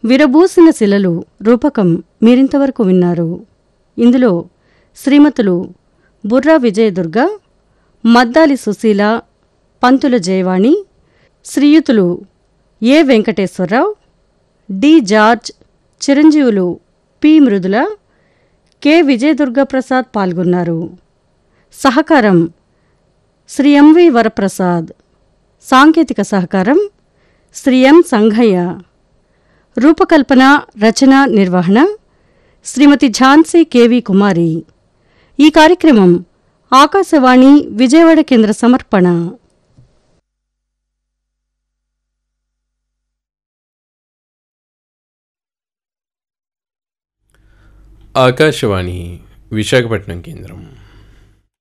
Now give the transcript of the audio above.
విరబూసిన శిలలు రూపకం మీరింతవరకు విన్నారు ఇందులో శ్రీమతులు బుర్రా విజయదుర్గ మద్దాలి సుశీల పంతుల జయవాణి శ్రీయుతులు ఏ వెంకటేశ్వరరావు డి జార్జ్ చిరంజీవులు పి మృదుల కె విజయదుర్గ ప్రసాద్ పాల్గొన్నారు సహకారం శ్రీ ఎంవి వరప్రసాద్ సాంకేతిక సహకారం శ్రీ ఎం సంఘయ్య రూపకల్పన రచన నిర్వహణ శ్రీమతి ఝాన్సీ కెవి కుమారి ఈ కార్యక్రమం ఆకాశవాణి విజయవాడ కేంద్ర సమర్పణ ఆకాశవాణి విశాఖపట్నం కేంద్రం